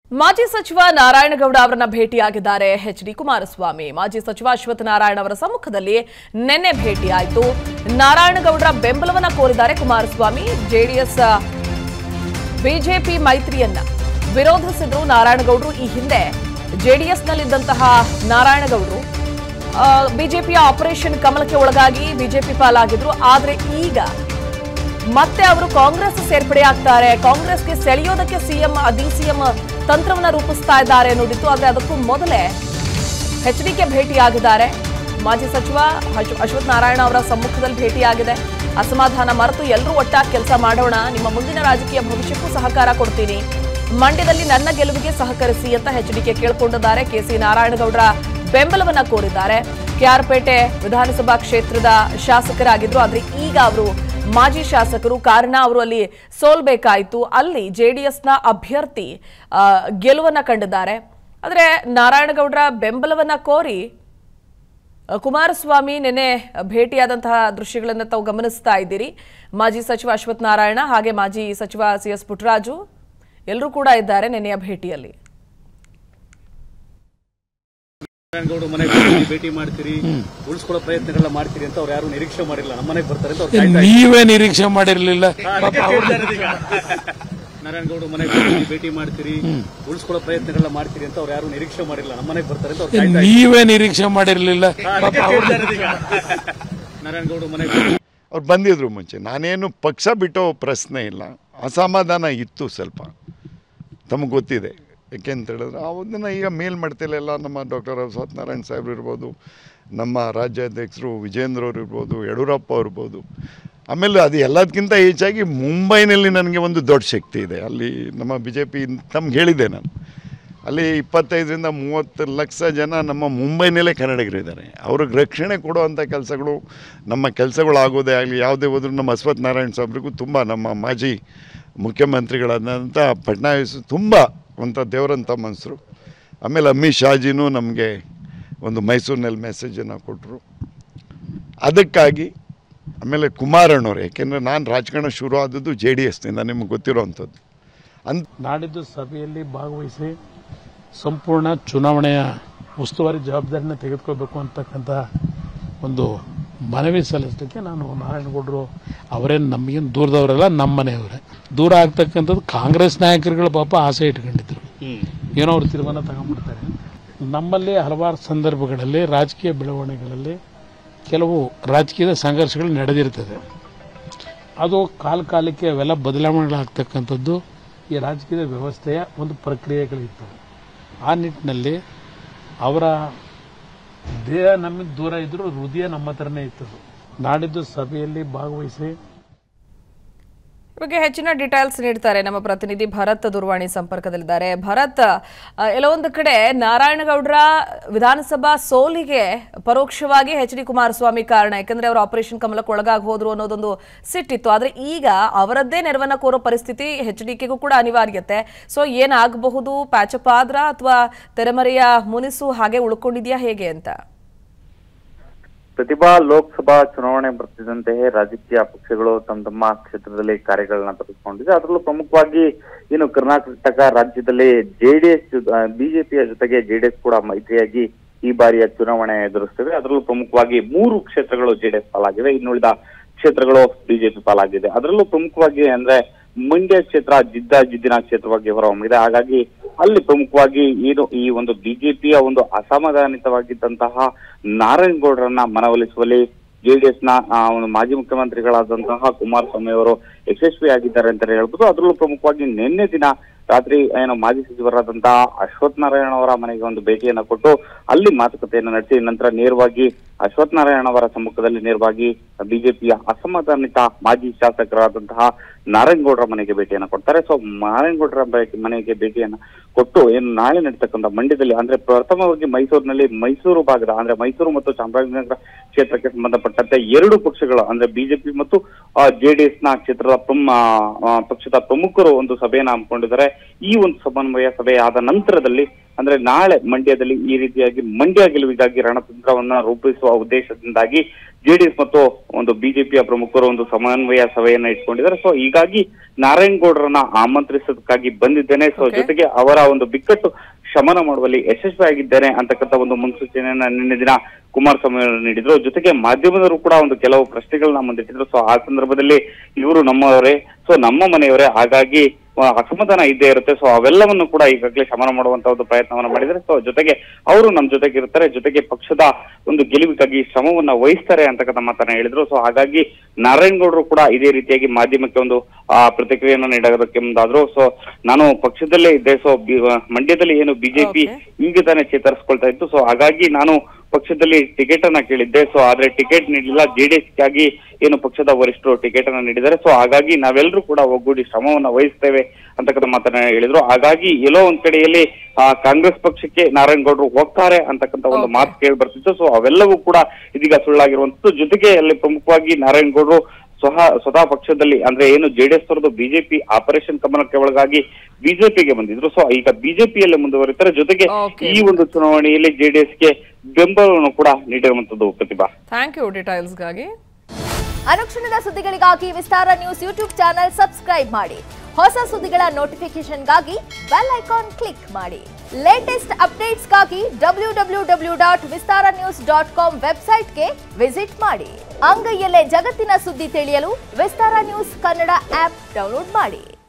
ಮಾಜಿ ಸಚಿವ ನಾರಾಯಣಗೌಡ ಅವರನ್ನ ಭೇಟಿಯಾಗಿದ್ದಾರೆ ಎಚ್ ಡಿ ಕುಮಾರಸ್ವಾಮಿ ಮಾಜಿ ಸಚಿವ ಅಶ್ವಥ್ ನಾರಾಯಣ ಅವರ ಸಮ್ಮುಖದಲ್ಲಿ ನಿನ್ನೆ ಭೇಟಿಯಾಯಿತು ನಾರಾಯಣಗೌಡರ ಬೆಂಬಲವನ್ನ ಕೋರಿದ್ದಾರೆ ಕುಮಾರಸ್ವಾಮಿ ಜೆಡಿಎಸ್ ಬಿಜೆಪಿ ಮೈತ್ರಿಯನ್ನ ವಿರೋಧಿಸಿದ್ರು ನಾರಾಯಣಗೌಡರು ಈ ಹಿಂದೆ ಜೆಡಿಎಸ್ನಲ್ಲಿದ್ದಂತಹ ನಾರಾಯಣಗೌಡರು ಆ, ಬಿಜೆಪಿಯ ಆಪರೇಷನ್ ಕಮಲಕ್ಕೆ ಒಳಗಾಗಿ ಬಿಜೆಪಿ ಪಾಲಾಗಿದ್ರು ಆದ್ರೆ ಈಗ ಮತ್ತೆ ಅವರು ಕಾಂಗ್ರೆಸ್ ಸೇರ್ಪಡೆ ಆಗ್ತಾರೆ ಕಾಂಗ್ರೆಸ್ಗೆ ಸೆಳೆಯೋದಕ್ಕೆ ಸಿಎಂ ಡಿಸಿಎಂ ತಂತ್ರವನ್ನ ರೂಪಿಸ್ತಾ ಇದ್ದಾರೆ ಅನ್ನೋದಿತ್ತು ಆದ್ರೆ ಅದಕ್ಕೂ ಮೊದಲೇ ಎಚ್ ಡಿಕೆ ಭೇಟಿಯಾಗಿದ್ದಾರೆ ಮಾಜಿ ಸಚಿವ ಅಶ್- ಅಶ್ವಥ್ ನಾರಾಯಣ ಅವರ ಸಮ್ಮುಖದಲ್ಲಿ ಭೇಟಿಯಾಗಿದೆ ಅಸಮಾಧಾನ ಮರೆತು ಎಲ್ಲರೂ ಒಟ್ಟಾಗಿ ಕೆಲಸ ಮಾಡೋಣ ನಿಮ್ಮ ಮುಂದಿನ ರಾಜಕೀಯ ಭವಿಷ್ಯಕ್ಕೂ ಸಹಕಾರ ಕೊಡ್ತೀನಿ ಮಂಡ್ಯದಲ್ಲಿ ನನ್ನ ಗೆಲುವಿಗೆ ಸಹಕರಿಸಿ ಅಂತ ಎಚ್ ಡಿಕೆ ಕೇಳಿಕೊಂಡಿದ್ದಾರೆ ಕೆಸಿ ನಾರಾಯಣಗೌಡರ ಬೆಂಬಲವನ್ನ ಕೋರಿದ್ದಾರೆ ಕೆಆರ್ಪೇಟೆ ವಿಧಾನಸಭಾ ಕ್ಷೇತ್ರದ ಶಾಸಕರಾಗಿದ್ರು ಆದ್ರೆ ಈಗ ಅವರು ಮಾಜಿ ಶಾಸಕರು ಕಾರಣ ಅವರು ಅಲ್ಲಿ ಸೋಲ್ಬೇಕಾಯಿತು ಅಲ್ಲಿ ಜೆಡಿಎಸ್ನ ಅಭ್ಯರ್ಥಿ ಆ, ಗೆಲುವನ್ನ ಕಂಡಿದ್ದಾರೆ ಆದರೆ ನಾರಾಯಣಗೌಡರ ಬೆಂಬಲವನ್ನ ಕೋರಿ ಆ, ಕುಮಾರಸ್ವಾಮಿ ನಿನ್ನೆ ಭೇಟಿಯಾದಂತಹ ದೃಶ್ಯಗಳನ್ನು ತಾವು ಗಮನಿಸ್ತಾ ಇದ್ದೀರಿ ಮಾಜಿ ಸಚಿವ ಅಶ್ವಥ್ ನಾರಾಯಣ ಹಾಗೆ ಮಾಜಿ ಸಚಿವ ಸಿ ಎಸ್ ಪುಟ್ಟರಾಜು ಎಲ್ಲರೂ ಕೂಡ ಇದ್ದಾರೆ ನಿನ್ನೆಯ ಭೇಟಿಯಲ್ಲಿ ನಾರಾಯಣಗೌಡ ಮನೆಗೆ ಹೋಗಿ ಭೇಟಿ ಮಾಡ್ತೀರಿ ಉಳಿಸ್ಕೊಳ್ಳೋ ಪ್ರಯತ್ನಗಳನ್ನ ಮಾಡ್ತೀರಿ ಅಂತ ಅವ್ರು ಯಾರು ನಿರೀಕ್ಷೆ ಮಾಡಿಲ್ಲ ನಮ್ಮ ಮನೆಗೆ ಬರ್ತಾರೆ ಅಂತ ಅವ್ರು ಕಾಯ್ತಾ ಇದ್ದಾರೆ. ನೀವೇ ನಿರೀಕ್ಷೆ ಮಾಡಿರ್ಲಿಲ್ಲ ಅದಕ್ಕೆ ಕೇಳ್ತಾ ಇರೋದು ಈಗ. ನಾರಾಯಣಗೌಡ ಮನೆಗೆ ಹೋಗಿ ಭೇಟಿ ಮಾಡ್ತೀರಿ ಉಳಿಸ್ಕೊಳ್ಳೋ ಪ್ರಯತ್ನಗಳನ್ನ ಮಾಡ್ತೀರಿ ಅಂತ ಅವ್ರು ಯಾರು ನಿರೀಕ್ಷೆ ಮಾಡಿಲ್ಲ ನಮ್ಮ ಮನೆಗೆ ಬರ್ತಾರೆ ಅಂತ ಅವ್ರು ಕಾಯ್ತಾ ಇದ್ದಾರೆ. ನೀವೇ ನಿರೀಕ್ಷೆ ಮಾಡಿರ್ಲಿಲ್ಲ ಅದಕ್ಕೆ ಕೇಳ್ತಾ ಇರೋದು ಈಗ. ನಾರಾಯಣಗೌಡ ಮನೆಗೆ ಹೋಗಿ ಅವ್ರು ಬಂದಿದ್ರು ಮುಂಚೆ ನಾನೇನು ಪಕ್ಷ ಬಿಟ್ಟೋ ಪ್ರಶ್ನೆ ಇಲ್ಲ ಅಸಮಾಧಾನ ಇತ್ತು ಸ್ವಲ್ಪ ತಮಗೆ ಗೊತ್ತಿದೆ ಯಾಕೆಂತ ಹೇಳಿದ್ರೆ ಅವನ್ನ ಈಗ ಮೇಲ್ ಮಾಡ್ತಿಲ್ಲ ನಮ್ಮ ಡಾಕ್ಟರ್ ಸತ್ಯನಾರಾಯಣ ಸಾಹೇಬ್ರು ಇರ್ಬೋದು ನಮ್ಮ ರಾಜ್ಯಾಧ್ಯಕ್ಷರು ವಿಜೇಂದ್ರ ಅವ್ರು ಇರ್ಬೋದು ಯಡಿಯೂರಪ್ಪ ಅವ್ರು ಇರ್ಬೋದು ಆಮೇಲೆ ಅದು ಎಲ್ಲದಕ್ಕಿಂತ ಹೆಚ್ಚಾಗಿ ಮುಂಬೈನಲ್ಲಿ ನನಗೆ ಒಂದು ದೊಡ್ಡ ಶಕ್ತಿ ಇದೆ ಅಲ್ಲಿ ನಮ್ಮ ಬಿ ಜೆ ಪಿ ತಮ್ಗೆ ಹೇಳಿದೆ ನಾನು ಅಲ್ಲಿ ಇಪ್ಪತ್ತೈದರಿಂದ ಮೂವತ್ತು ಲಕ್ಷ ಜನ ನಮ್ಮ ಮುಂಬೈನಲ್ಲೇ ಕನ್ನಡಿಗರಿದ್ದಾರೆ ಅವ್ರಿಗೆ ರಕ್ಷಣೆ ಕೊಡುವಂಥ ಕೆಲಸಗಳು ನಮ್ಮ ಕೆಲಸಗಳು ಆಗೋದೇ ಆಗಲಿ ಯಾವುದೇ ಹೋದ್ರೂ ನಮ್ಮ ಅಶ್ವಥ್ ನಾರಾಯಣ ಸಾಹೇಬ್ರಿಗೂ ತುಂಬ ನಮ್ಮ ಮಾಜಿ ಮುಖ್ಯಮಂತ್ರಿಗಳಾದಂಥ ಫಡ್ನವೀಸ್ ತುಂಬ ಒಂಥ ದೇವರಂಥ ಮನಸ್ಸರು ಆಮೇಲೆ ಅಮಿತ್ ಶಾಜಿನೂ ನಮಗೆ ಒಂದು ಮೈಸೂರಿನಲ್ಲಿ ಮೆಸೇಜನ್ನು ಕೊಟ್ಟರು ಅದಕ್ಕಾಗಿ ಆಮೇಲೆ ಕುಮಾರಣ್ಣವ್ರು ಯಾಕೆಂದರೆ ನಾನು ರಾಜಕಾರಣ ಶುರು ಆದದ್ದು ಜೆ ಡಿ ಎಸ್ನಿಂದ ನಿಮಗೆ ಗೊತ್ತಿರೋವಂಥದ್ದು ಅಂತ ನಾಡಿದ್ದು ಸಭೆಯಲ್ಲಿ ಭಾಗವಹಿಸಿ ಸಂಪೂರ್ಣ ಚುನಾವಣೆಯ ಉಸ್ತುವಾರಿ ಜವಾಬ್ದಾರಿನ ತೆಗೆದುಕೋಬೇಕು ಅಂತಕ್ಕಂಥ ಒಂದು ಮನವಿ ಸಲ್ಲಿಸಲಿಕ್ಕೆ ನಾನು ನಾರಾಯಣಗೌಡರು ಅವರೇನು ನಮಗೇನು ದೂರದವರಲ್ಲ ನಮ್ಮ ಮನೆಯವರೇ ದೂರ ಆಗ್ತಕ್ಕಂಥದ್ದು ಕಾಂಗ್ರೆಸ್ ನಾಯಕರುಗಳು ಪಾಪ ಆಸೆ ಇಟ್ಕೊಂಡಿದ್ರು ಏನೋ ಅವ್ರು ತೀರ್ಮಾನ ತಗೊಂಡ್ಬಿಡ್ತಾರೆ ನಮ್ಮಲ್ಲಿ ಹಲವಾರು ಸಂದರ್ಭಗಳಲ್ಲಿ ರಾಜಕೀಯ ಬೆಳವಣಿಗೆಗಳಲ್ಲಿ ಕೆಲವು ರಾಜಕೀಯದ ಸಂಘರ್ಷಗಳು ನಡೆದಿರ್ತದೆ ಅದು ಕಾಲ ಕಾಲಕ್ಕೆ ಅವೆಲ್ಲ ಬದಲಾವಣೆಗಳಾಗ್ತಕ್ಕಂಥದ್ದು ಈ ರಾಜಕೀಯದ ವ್ಯವಸ್ಥೆಯ ಒಂದು ಪ್ರಕ್ರಿಯೆಗಳಿರ್ತವೆ ಆ ನಿಟ್ಟಿನಲ್ಲಿ ಅವರ ದೇಹ ನಮ್ಮಿಂದ ದೂರ ಇದ್ದರೂ ಹೃದಯ ನಮ್ಮ ಹತ್ರನೇ ಇತ್ತದು ನಾಡಿದ್ದು ಸಭೆಯಲ್ಲಿ ಭಾಗವಹಿಸಿ ಈ ಬಗ್ಗೆ ಹೆಚ್ಚಿನ ಡೀಟೇಲ್ಸ್ ನೀಡ್ತಾರೆ ನಮ್ಮ ಪ್ರತಿನಿಧಿ ಭರತ್ ದೂರವಾಣಿ ಸಂಪರ್ಕದಲ್ಲಿದ್ದಾರೆ ಭರತ್ ಆ, ಎಲ್ಲೊಂದು ಕಡೆ ನಾರಾಯಣಗೌಡರ ವಿಧಾನಸಭಾ ಸೋಲಿಗೆ ಪರೋಕ್ಷವಾಗಿ ಎಚ್ ಡಿ ಕುಮಾರಸ್ವಾಮಿ ಕಾರಣ ಯಾಕಂದ್ರೆ ಅವರು ಆಪರೇಷನ್ ಕಮಲಕ್ಕೆ ಒಳಗಾಗಿ ಹೋದ್ರು ಅನ್ನೋದೊಂದು ಸಿಟ್ಟಿತ್ತು ಆದ್ರೆ ಈಗ ಅವರದ್ದೇ ನೆರವನ್ನ ಕೋರೋ ಪರಿಸ್ಥಿತಿ ಎಚ್ ಡಿ ಕೆಗೂ ಕೂಡ ಅನಿವಾರ್ಯತೆ ಸೊ ಏನಾಗಬಹುದು ಪ್ಯಾಚಪ್ ಆದ್ರ ಅಥವಾ ತೆರೆಮರೆಯ ಮುನಿಸು ಹಾಗೆ ಉಳ್ಕೊಂಡಿದ್ಯಾ ಹೇಗೆ ಅಂತ ಪ್ರತಿಭಾ ಲೋಕಸಭಾ ಚುನಾವಣೆ ಬರ್ತಿದ್ದಂತೆ ರಾಜಕೀಯ ಪಕ್ಷಗಳು ತಮ್ಮ ತಮ್ಮ ಕ್ಷೇತ್ರದಲ್ಲಿ ಕಾರ್ಯಗಳನ್ನ ತೊಡಗಿಸಿಕೊಂಡಿದೆ ಅದರಲ್ಲೂ ಪ್ರಮುಖವಾಗಿ ಏನು ಕರ್ನಾಟಕ ರಾಜ್ಯದಲ್ಲಿ ಜೆಡಿಎಸ್ ಬಿಜೆಪಿಯ ಜೊತೆಗೆ ಜೆಡಿಎಸ್ ಕೂಡ ಮೈತ್ರಿಯಾಗಿ ಈ ಬಾರಿಯ ಚುನಾವಣೆ ಎದುರಿಸ್ತದೆ ಅದರಲ್ಲೂ ಪ್ರಮುಖವಾಗಿ ಮೂರು ಕ್ಷೇತ್ರಗಳು ಜೆಡಿಎಸ್ ಪಾಲಾಗಿವೆ ಇನ್ನುಳಿದ ಕ್ಷೇತ್ರಗಳು ಬಿಜೆಪಿ ಪಾಲಾಗಿದೆ ಅದರಲ್ಲೂ ಪ್ರಮುಖವಾಗಿ ಅಂದ್ರೆ ಮಂಡ್ಯ ಕ್ಷೇತ್ರ ಜಿದ್ದ ಜಿದ್ದಿನ ಕ್ಷೇತ್ರವಾಗಿ ಹೊರಹೊಮ್ಮಿದೆ ಹಾಗಾಗಿ ಅಲ್ಲಿ ಪ್ರಮುಖವಾಗಿ ಏನು ಈ ಒಂದು ಬಿಜೆಪಿಯ ಒಂದು ಅಸಮಾಧಾನಿತವಾಗಿದ್ದಂತಹ ನಾರಾಯಣಗೌಡರನ್ನ ಮನವೊಲಿಸುವಲ್ಲಿ ಜೆಡಿಎಸ್ ನ ಆ, ಒಂದು ಮಾಜಿ ಮುಖ್ಯಮಂತ್ರಿಗಳಾದಂತಹ ಕುಮಾರಸ್ವಾಮಿ ಅವರು ಯಶಸ್ವಿಯಾಗಿದ್ದಾರೆ ಅಂತಾನೆ ಹೇಳ್ಬೋದು ಅದರಲ್ಲೂ ಪ್ರಮುಖವಾಗಿ ನಿನ್ನೆ ದಿನ ರಾತ್ರಿ ಏನು ಮಾಜಿ ಸಚಿವರಾದಂತಹ ಅಶ್ವಥ್ ನಾರಾಯಣ ಅವರ ಮನೆಗೆ ಒಂದು ಭೇಟಿಯನ್ನ ಕೊಟ್ಟು ಅಲ್ಲಿ ಮಾತುಕತೆಯನ್ನು ನಡೆಸಿ ನಂತರ ನೇರವಾಗಿ ಅಶ್ವಥ್ ನಾರಾಯಣ ಅವರ ಸಮ್ಮುಖದಲ್ಲಿ ನೇರವಾಗಿ ಬಿಜೆಪಿಯ ಅಸಮಾಧಾನಿತ ಮಾಜಿ ಶಾಸಕರಾದಂತಹ ನಾರಾಯಣಗೌಡರ ಮನೆಗೆ ಭೇಟಿಯನ್ನ ಕೊಡ್ತಾರೆ ಸೊ ನಾರಾಯಣಗೌಡರ ಬೆ- ಮನೆಗೆ ಭೇಟಿಯನ್ನ ಕೊಟ್ಟು ಏನು ನಾಳೆ ನಡೀತಕ್ಕಂಥ ಮಂಡ್ಯದಲ್ಲಿ ಅಂದ್ರೆ ಪ್ರಥಮವಾಗಿ ಮೈಸೂರಿನಲ್ಲಿ ಮೈಸೂರು ಭಾಗದ ಅಂದ್ರೆ ಮೈಸೂರು ಮತ್ತು ಚಾಮರಾಜನಗರ ಕ್ಷೇತ್ರಕ್ಕೆ ಸಂಬಂಧಪಟ್ಟಂತೆ ಎರಡು ಪಕ್ಷಗಳು ಅಂದ್ರೆ ಬಿಜೆಪಿ ಮತ್ತು ಜೆಡಿಎಸ್ ನ ಕ್ಷೇತ್ರದ ಪ್ರಮ್- ಆ, ಆ, ಪಕ್ಷದ ಪ್ರಮುಖರು ಒಂದು ಸಭೆಯನ್ನ ಹಮ್ಮಿಕೊಂಡಿದ್ದಾರೆ ಈ ಒಂದು ಸಮನ್ವಯ ಸಭೆ ಆದ ನಂತರದಲ್ಲಿ ಅಂದ್ರೆ ನಾಳೆ ಮಂಡ್ಯದಲ್ಲಿ ಈ ರೀತಿಯಾಗಿ ಮಂಡ್ಯ ಗೆಲುವಿಗಾಗಿ ರಣತಂತ್ರವನ್ನ ರೂಪಿಸುವ ಉದ್ದೇಶದಿಂದಾಗಿ ಜೆಡಿಎಸ್ ಮತ್ತು ಒಂದು ಬಿಜೆಪಿಯ ಪ್ರಮುಖರು ಒಂದು ಸಮನ್ವಯ ಸಭೆಯನ್ನ ಇಟ್ಕೊಂಡಿದ್ದಾರೆ ಸೊ ಹೀಗಾಗಿ ನಾರಾಯಣಗೌಡರನ್ನ ಆಮಂತ್ರಿಸೋದಕ್ಕಾಗಿ ಬಂದಿದ್ದೇನೆ ಸೊ Okay. ಜೊತೆಗೆ ಅವರ ಒಂದು ಬಿಕ್ಕಟ್ಟು ಶಮನ ಮಾಡುವಲ್ಲಿ ಯಶಸ್ವಿಯಾಗಿದ್ದೇನೆ ಅಂತಕ್ಕಂಥ ಒಂದು ಮುನ್ಸೂಚನೆಯನ್ನ ನಿನ್ನೆ ದಿನ ಕುಮಾರಸ್ವಾಮಿ ಅವರು ನೀಡಿದ್ರು ಜೊತೆಗೆ ಮಾಧ್ಯಮದವರು ಕೂಡ ಒಂದು ಕೆಲವು ಪ್ರಶ್ನೆಗಳನ್ನ ಮುಂದಿಟ್ಟಿದ್ರು ಸೊ ಆ ಸಂದರ್ಭದಲ್ಲಿ ಇವರು ನಮ್ಮವರೇ ಸೊ ನಮ್ಮ ಮನೆಯವರೇ ಹಾಗಾಗಿ ಆ, ಅಸಮಾಧಾನ ಇದ್ದೇ ಇರುತ್ತೆ ಸೊ ಅವೆಲ್ಲವನ್ನು ಕೂಡ ಈಗಾಗಲೇ ಶಮನ ಮಾಡುವಂತ ಒಂದು ಪ್ರಯತ್ನವನ್ನ ಮಾಡಿದ್ದಾರೆ ಸೊ ಜೊತೆಗೆ ಅವರು ನಮ್ಮ ಜೊತೆಗೆ ಇರ್ತಾರೆ ಜೊತೆಗೆ ಪಕ್ಷದ ಒಂದು ಗೆಲುವಿಗಾಗಿ ಶ್ರಮವನ್ನ ವಹಿಸ್ತಾರೆ ಅಂತಕ್ಕಂಥ ಮಾತನ್ನ ಹೇಳಿದ್ರು ಸೊ ಹಾಗಾಗಿ ನಾರಾಯಣಗೌಡರು ಕೂಡ ಇದೇ ರೀತಿಯಾಗಿ ಮಾಧ್ಯಮಕ್ಕೆ ಒಂದು ಆ, ಪ್ರತಿಕ್ರಿಯೆಯನ್ನು ನೀಡೋದಕ್ಕೆ ಮುಂದಾದ್ರು ಸೊ ನಾನು ಪಕ್ಷದಲ್ಲೇ ಇದ್ದೆ ಸೊ ಮಂಡ್ಯದಲ್ಲಿ ಏನು ಬಿಜೆಪಿ Okay. ಈಗ ತಾನೇ ಚೇತರಿಸ್ಕೊಳ್ತಾ ಇತ್ತು ಸೊ ಹಾಗಾಗಿ ನಾನು ಪಕ್ಷದಲ್ಲಿ ಟಿಕೆಟ್ ಅನ್ನ ಕೇಳಿದ್ದೆ ಸೊ ಆದ್ರೆ ಟಿಕೆಟ್ ನೀಡಲಿಲ್ಲ ಜೆಡಿಎಸ್ ಗಾಗಿ ಏನು ಪಕ್ಷದ ವರಿಷ್ಠರು ಟಿಕೆಟ್ ಅನ್ನ ನೀಡಿದ್ದಾರೆ ಸೊ ಹಾಗಾಗಿ ನಾವೆಲ್ಲರೂ ಕೂಡ ಒಗ್ಗೂಡಿ ಶ್ರಮವನ್ನ ವಹಿಸ್ತೇವೆ ಅಂತಕ್ಕಂಥ ಮಾತನ್ನ ಹೇಳಿದ್ರು ಹಾಗಾಗಿ ಎಲ್ಲೋ ಒಂದ್ ಕಡೆಯಲ್ಲಿ ಆ, ಕಾಂಗ್ರೆಸ್ ಪಕ್ಷಕ್ಕೆ ನಾರಾಯಣಗೌಡರು ಹೋಗ್ತಾರೆ ಅಂತಕ್ಕಂಥ ಒಂದು Okay. ಮಾತು ಕೇಳಿ ಬರ್ತಿತ್ತು ಸೊ ಅವೆಲ್ಲವೂ ಕೂಡ ಇದೀಗ ಸುಳ್ಳಾಗಿರುವಂತದ್ದು ಜೊತೆಗೆ ಅಲ್ಲಿ ಪ್ರಮುಖವಾಗಿ ನಾರಾಯಣಗೌಡರು ಸ್ವಹ ಸ್ವತಃ ಪಕ್ಷದಲ್ಲಿ ಅಂದ್ರೆ ಏನು ಜೆಡಿಎಸ್ ಅವರದ್ದು ಬಿಜೆಪಿ ಆಪರೇಷನ್ ಕಮಲಕ್ಕೆ ಒಳಗಾಗಿ ಬಿಜೆಪಿಗೆ ಬಂದಿದ್ರು ಸೊ ಈಗ ಬಿಜೆಪಿಯಲ್ಲೇ ಮುಂದುವರಿತಾರೆ ಜೊತೆಗೆ Okay. ಈ ಒಂದು ಚುನಾವಣೆಯಲ್ಲಿ ಜೆಡಿಎಸ್ಗೆ ಬೆಂಬಲವನ್ನು ಕೂಡ ನೀಡಿರುವಂತದ್ದು ಪ್ರತಿಭಾ ಥ್ಯಾಂಕ್ ಯು ಡೀಟೇಲ್ಸ್ಗಾಗಿ ಅನುಕ್ಷಣದ ಸುದ್ದಿಗಳಿಗಾಗಿ Vistara news YouTube channel subscribe ಮಾಡಿ ಹೊಸ ಸುದ್ದಿಗಳ ನೋಟಿಫಿಕೇಶನ್ಗಾಗಿ ಬೆಲ್ ಐಕಾನ್ ಕ್ಲಿಕ್ ಮಾಡಿ ಲೇಟೆಸ್ಟ್ ಅಪ್ಡೇಟ್ಸ್ಗಾಗಿ W W W dot Vistara news dot com ವೆಬ್ಸೈಟ್ಗೆ ವಿಸಿಟ್ ಮಾಡಿ ಅಂಗೈಯಲ್ಲೇ ಜಗತ್ತಿನ ಸುದ್ದಿ ತಿಳಿಯಲು Vistara news Kannada app download ಮಾಡಿ